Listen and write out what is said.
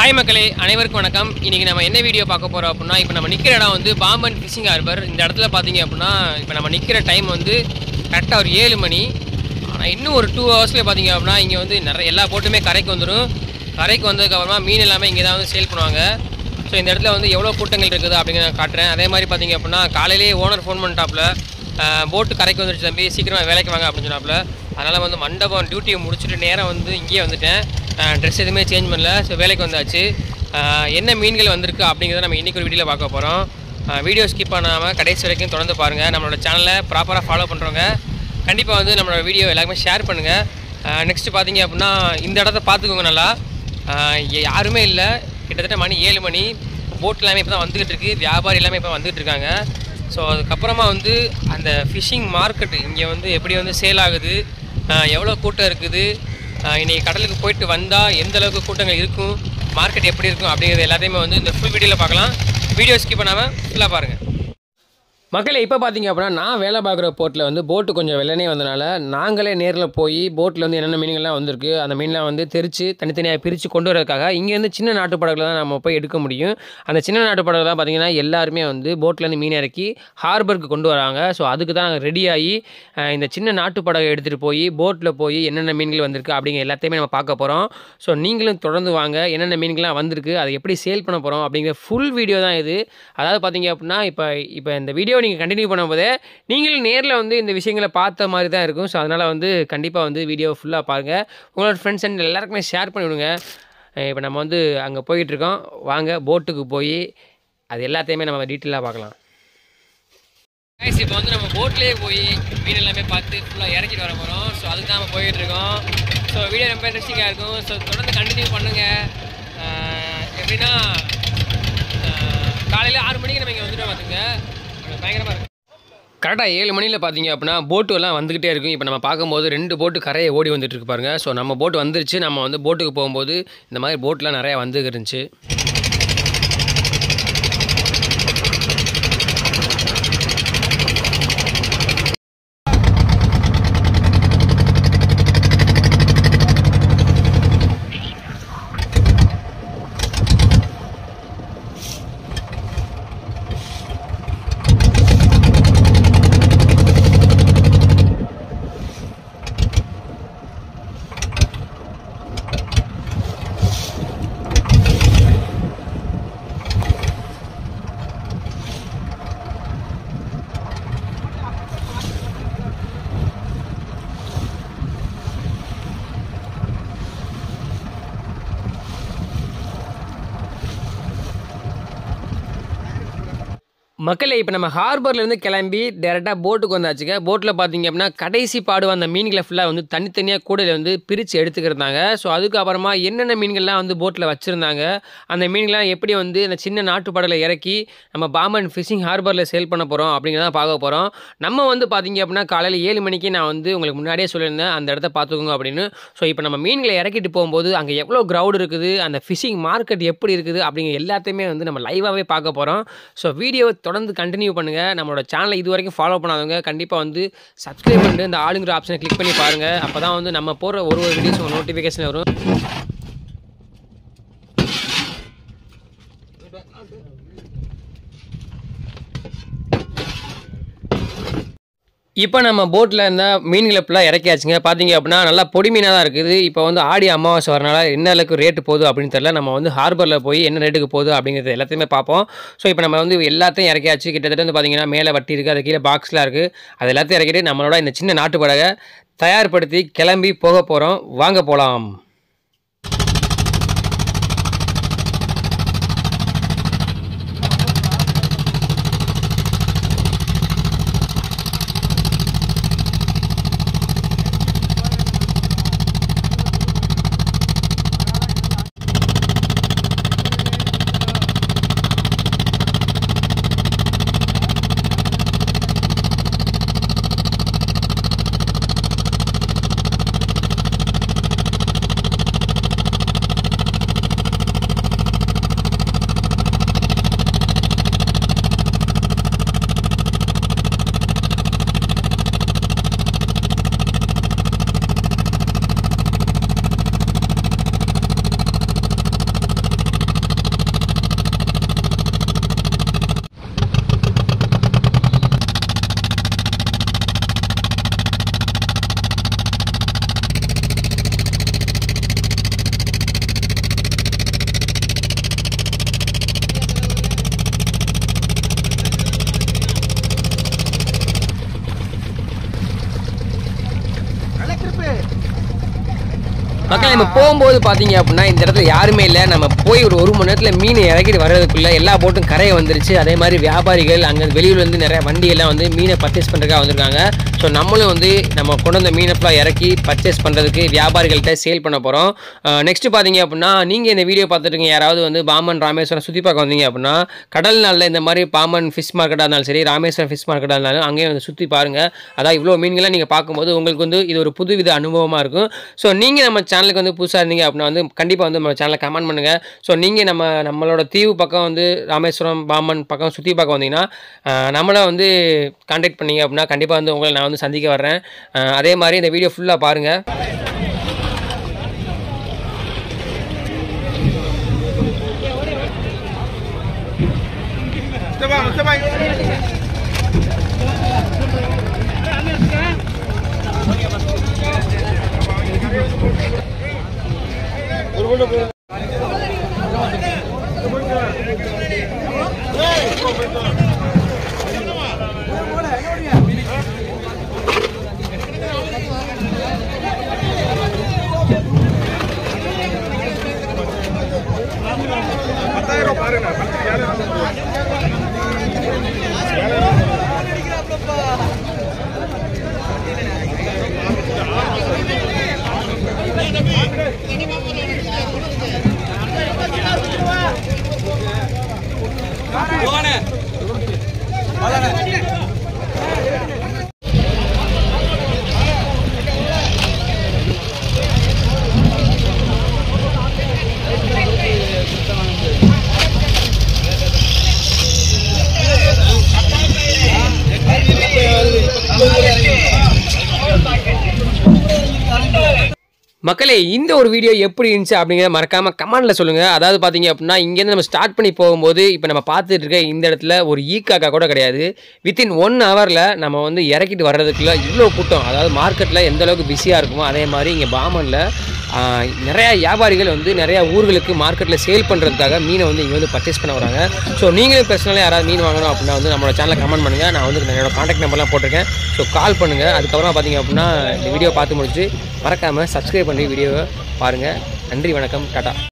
hi மக்களே அனைவருக்கும் வணக்கம் இன்றைக்கி நம்ம என்ன வீடியோ பார்க்க போகிறோம் அப்படின்னா இப்போ நம்ம நிற்கிற இடம் வந்து பாம்பன் ஃபிஷிங் ஹார்பர் இந்த இடத்துல பார்த்தீங்க அப்படின்னா இப்போ நம்ம நிற்கிற டைம் வந்து கரெக்டாக ஒரு ஏழு மணி ஆனால் இன்னும் ஒரு டூ ஹவர்ஸ்லேயே பார்த்தீங்க அப்படின்னா இங்கே வந்து நிறைய எல்லா போட்டுமே கரைக்கு வந்துடும் கரைக்கு வந்ததுக்கப்புறமா மீன் எல்லாமே இங்கே தான் வந்து சேல் பண்ணுவாங்க ஸோ இந்த இடத்துல வந்து எவ்வளோ கூட்டங்கள் இருக்குது அப்படிங்கிறத நான் காட்டுறேன் அதே மாதிரி பார்த்தீங்க அப்படின்னா காலையிலேயே ஓனர் ஃபோன் பண்ணிட்டாப்புல போட்டு கரைக்கு வந்துடுச்சு தம்பி சீக்கிரமாக வேலைக்கு வாங்க அப்படின்னு சொன்னாப்புல அதனால் வந்து மண்டபம் டியூட்டியை முடிச்சுட்டு நேராக வந்து இங்கேயே வந்துட்டேன் ட்ரெஸ் எதுவுமே சேஞ்ச் பண்ணல ஸோ வேலைக்கு வந்தாச்சு ஆஹ் என்ன மீன்கள் வந்திருக்கு அப்படிங்கிறத நம்ம இன்றைக்கி ஒரு வீடியோவில் பார்க்க போகிறோம் வீடியோ ஸ்கிப் பண்ணாமல் கடைசி வரைக்கும் தொடர்ந்து பாருங்கள் நம்மளோட சேனலை ப்ராப்பராக ஃபாலோ பண்ணுறவங்க கண்டிப்பாக வந்து நம்மளோட வீடியோ எல்லாருமே ஷேர் பண்ணுங்கள் நெக்ஸ்ட்டு பார்த்தீங்க அப்படின்னா இந்த இடத்த பார்த்துக்கோங்க நல்லா ஆஹ் இங்க யாருமே இல்லை கிட்டத்தட்ட மணி ஏழு மணி போட் எல்லாமே இப்போ தான் வந்துகிட்டு இருக்கு வியாபாரி எல்லாமே இப்போ வந்துகிட்டு இருக்காங்க ஸோ அதுக்கப்புறமா வந்து அந்த ஃபிஷிங் மார்க்கெட் இங்கே வந்து எப்படி வந்து சேல் ஆகுது ஆஹ் எவ்வளோ கூட்டம் இருக்குது ஆஹ் இன்னைக்கு கடலுக்கு போயிட்டு வந்தால் எந்த அளவுக்கு கூட்டங்கள் இருக்கும் மார்க்கெட் எப்படி இருக்கும் அப்படிங்கிறது எல்லாத்தையுமே வந்து இந்த ஃபுல் வீடியோவில் பார்க்கலாம் வீடியோ ஸ்கிப் பண்ணாமல் ஃபுல்லாக பாருங்கள் மக்களே இப்போ பார்த்தீங்க அப்படின்னா நான் வேலை பார்க்குற போர்ட்டில் வந்து போட்டு கொஞ்சம் வெள்ளனே வந்தனால நாங்களே நேரில் போய் போட்டில் வந்து என்னென்ன மீன்கள்லாம் வந்திருக்கு அந்த மீன்லாம் வந்து தெரித்து தனித்தனியாக பிரித்து கொண்டு வரதுக்காக இங்கேருந்து சின்ன நாட்டு படகுல தான் நம்ம போய் எடுக்க முடியும் அந்த சின்ன நாட்டு படகுல தான் பார்த்தீங்கன்னா எல்லாருமே வந்து போட்லேருந்து மீன் இறக்கி ஹார்பருக்கு கொண்டு வராங்க ஸோ அதுக்கு தான் நாங்கள் ரெடியாகி இந்த சின்ன நாட்டு படகை எடுத்துகிட்டு போய் போட்டில் போய் என்னென்ன மீன்கள் வந்திருக்கு அப்படிங்கிற எல்லாத்தையுமே நம்ம பார்க்க போகிறோம் ஸோ நீங்களும் தொடர்ந்து வாங்க என்னென்ன மீன்கள்லாம் வந்திருக்கு அதை எப்படி சேல் பண்ண போகிறோம் அப்படிங்கிற ஃபுல் வீடியோ தான் இது அதாவது பார்த்தீங்க அப்படின்னா இப்போ இப்போ இந்த வீடியோ நீங்கள் கண்டினியூ பண்ணும்போதே நீங்களும் நேரில் வந்து இந்த விஷயங்களை பார்த்த மாதிரி தான் இருக்கும் ஸோ அதனால் வந்து கண்டிப்பாக வந்து வீடியோ ஃபுல்லாக பாருங்கள் உங்களோட ஃப்ரெண்ட்ஸ் அண்ட் எல்லாருக்குமே ஷேர் பண்ணி விடுங்க இப்போ நம்ம வந்து அங்கே போயிட்டுருக்கோம் வாங்க போட்டுக்கு போய் அது எல்லாத்தையுமே நம்ம டீட்டெயிலாக பார்க்கலாம் கைஸ் இப்போ வந்து நம்ம போட்லேயே போய் மீன் எல்லாமே பார்த்து ஃபுல்லாக இறக்கிட்டு வர போகிறோம் ஸோ அதுக்கு தான் நம்ம போயிட்டு இருக்கோம் ஸோ வீடியோ ரொம்ப இன்ட்ரெஸ்டிங்காக இருக்கும் ஸோ தொடர்ந்து கண்டினியூ பண்ணுங்கள் எப்படின்னா காலையில் ஆறு மணிக்கு நம்ம இங்கே வந்துட்டோம் பார்த்துங்க பயங்கரமாக இருக்கும் கரெக்டாக ஏழு மணியில் பார்த்தீங்க அப்படின்னா போட்டு எல்லாம் வந்துக்கிட்டே இருக்கும் இப்போ நம்ம பார்க்கும்போது ரெண்டு போட்டு கரையை ஓடி வந்துட்டு இருக்கு பாருங்க ஸோ நம்ம போட்டு வந்துருச்சு நம்ம வந்து போட்டுக்கு போகும்போது இந்த மாதிரி போட்லாம் நிறையா வந்துக்கிட்டு இருந்துச்சு மக்களே இப்போ நம்ம ஹார்பர்லேருந்து கிளம்பி டேரெக்டாக போட்டுக்கு வந்தாச்சுங்க போட்டில் பார்த்தீங்க அப்படின்னா கடைசி பாடு அந்த மீன்களை ஃபுல்லாக வந்து தனித்தனியாக கூடையில் வந்து பிரித்து எடுத்துக்கிருந்தாங்க ஸோ அதுக்கப்புறமா என்னென்ன மீன்கள்லாம் வந்து போட்டில் வச்சுருந்தாங்க அந்த மீன்கள்லாம் எப்படி வந்து அந்த சின்ன நாட்டு படலை இறக்கி நம்ம பாம்பன் ஃபிஷிங் ஹார்பரில் சேல் பண்ண போகிறோம் அப்படிங்கிறத பார்க்க போகிறோம் நம்ம வந்து பார்த்தீங்க அப்படின்னா காலையில் ஏழு மணிக்கு நான் வந்து உங்களுக்கு முன்னாடியே சொல்லியிருந்தேன் அந்த இடத்த பார்த்துக்கோங்க அப்படின்னு ஸோ இப்போ நம்ம மீன்களை இறக்கிட்டு போகும்போது அங்கே எவ்வளோ க்ரௌட் இருக்குது அந்த ஃபிஷிங் மார்க்கெட் எப்படி இருக்குது அப்படிங்கிற எல்லாத்தையுமே வந்து நம்ம லைவாகவே பார்க்க போகிறோம் ஸோ வீடியோ தொடர்ந்து கண்டினியூ பண்ணுங்கள் நம்மளோட சேனலை இது வரைக்கும் ஃபாலோ பண்ணாதவங்க கண்டிப்பாக வந்து சப்ஸ்கிரைப் பண்ணிட்டு இந்த ஆளுங்கிற ஆப்ஷனை கிளிக் பண்ணி பாருங்கள் அப்போ தான் வந்து நம்ம போகிற ஒரு ஒரு வீடியோஸ் உங்கள் நோட்டிஃபிகேஷன் வரும் இப்போ நம்ம போட்டில் இருந்த மீன்களை ஃபுல்லாக இறக்கியாச்சுங்க பார்த்தீங்க அப்படின்னா நல்லா பொடி மீனாக தான் இருக்குது இப்போ வந்து ஆடி அமாவாசை வரனால என்ன அளவுக்கு ரேட்டு போகுது அப்படின்னு தெரியல நம்ம வந்து ஹார்பரில் போய் என்ன ரேட்டுக்கு போகுது அப்படிங்கிறது எல்லாத்தையுமே பார்ப்போம் ஸோ இப்போ நம்ம வந்து எல்லாத்தையும் இறக்கியாச்சு கிட்டத்தட்ட வந்து பார்த்தீங்கன்னா மேலே வட்டி இருக்குது அது கீழே பாக்ஸ்லாம் இருக்குது அது எல்லாத்தையும் இறக்கிட்டு நம்மளோட இந்த சின்ன நாட்டு படகை தயார்படுத்தி கிளம்பி போக போகிறோம் வாங்க போகலாம் போகும்போது பார்த்தீங்க அப்படின்னா இந்த இடத்துல யாருமே இல்லை நம்ம போய் ஒரு ஒரு மணி நேரத்தில் மீன் இறக்கிட்டு வர்றதுக்குள்ள எல்லா போட்டும் கரையை வந்துருச்சு அதே மாதிரி வியாபாரிகள் அங்கே வெளியூர்ல இருந்து நிறைய வண்டியெல்லாம் வந்து மீனை பர்ச்சேஸ் பண்ணுறதுக்காக வந்திருக்காங்க ஸோ நம்மளும் வந்து நம்ம கொண்டு வந்த மீனை ஃபுல்லாக இறக்கி பர்ச்சேஸ் பண்ணுறதுக்கு வியாபாரிகள்கிட்ட சேல் பண்ண போகிறோம் நெக்ஸ்ட் பார்த்தீங்க அப்படின்னா நீங்கள் இந்த வீடியோ பார்த்துட்டு யாராவது வந்து பாம்பன் ராமேஸ்வரம் சுற்றி பார்க்க வந்தீங்க அப்படின்னா கடல் நாளில் இந்த மாதிரி பாம்பன் ஃபிஷ் மார்க்கெட்டாக இருந்தாலும் சரி ராமேஸ்வரம் ஃபிஷ் மார்க்கெட்டாக இருந்தாலும் அங்கேயே வந்து சுற்றி பாருங்கள் அதான் இவ்வளோ மீன்களை நீங்கள் பார்க்கும்போது உங்களுக்கு வந்து இது ஒரு புதுவித அனுபவமாக இருக்கும் ஸோ நீங்கள் நம்ம சேனலுக்கு வந்து புதுசாக இருந்தீங்க அப்படின்னா வந்து கண்டிப்பாக வந்து நம்ம சேனலை கமெண்ட் பண்ணுங்கள் ஸோ நீங்கள் நம்ம நம்மளோட தீவு பக்கம் வந்து ராமேஸ்வரம் பாம்பன் பக்கம் சுற்றி பார்க்க வந்தீங்கன்னா அஹ், நம்மளை வந்து காண்டாக்ட் பண்ணீங்க அப்படின்னா கண்டிப்பாக வந்து உங்களை நான் வந்து சந்திக்க வர்றேன் அஹ், அதே மாதிரி இந்த வீடியோ ஃபுல்லாக பாருங்கள் மக்களே இந்த ஒரு வீடியோ எப்படி இருந்துச்சு அப்படிங்கிறத மறக்காம கமெண்ட்ல சொல்லுங்க அதாவது பாத்தீங்க அப்படின்னா இங்கேருந்து நம்ம ஸ்டார்ட் பண்ணி போகும்போது இப்போ நம்ம பார்த்துட்டு இருக்க இந்த இடத்துல ஒரு ஈ காக்கா கூட கிடையாது வித்தின் ஒன் ஹவரில் நம்ம வந்து இறக்கிட்டு வர்றதுக்குள்ள இவ்வளோ கூட்டம் அதாவது மார்க்கெட்டில் எந்த அளவுக்கு பிஸியாக இருக்குமோ அதே மாதிரி இங்கே பாமனில் நிறையா வியாபாரிகள் வந்து நிறையா ஊர்களுக்கு மார்க்கெட்டில் சேல் பண்ணுறதுக்காக மீனை வந்து இங்கே வந்து பர்ச்சேஸ் பண்ண வராங்க ஸோ நீங்களும் பர்சனலாக யாராவது மீன் வாங்கணும் அப்படின்னா வந்து நம்மளோட சேனலை கமெண்ட் பண்ணுங்கள் நான் வந்து என்னோட காண்டாக்ட் நம்பர்லாம் போட்டிருக்கேன் ஸோ கால் பண்ணுங்கள் அதுக்கப்புறம் பார்த்தீங்க அப்படின்னா இந்த வீடியோ பார்த்து முடிச்சு மறக்காமல் சப்ஸ்கிரைப் பண்ணி வீடியோவை பாருங்கள் நன்றி வணக்கம் டாட்டா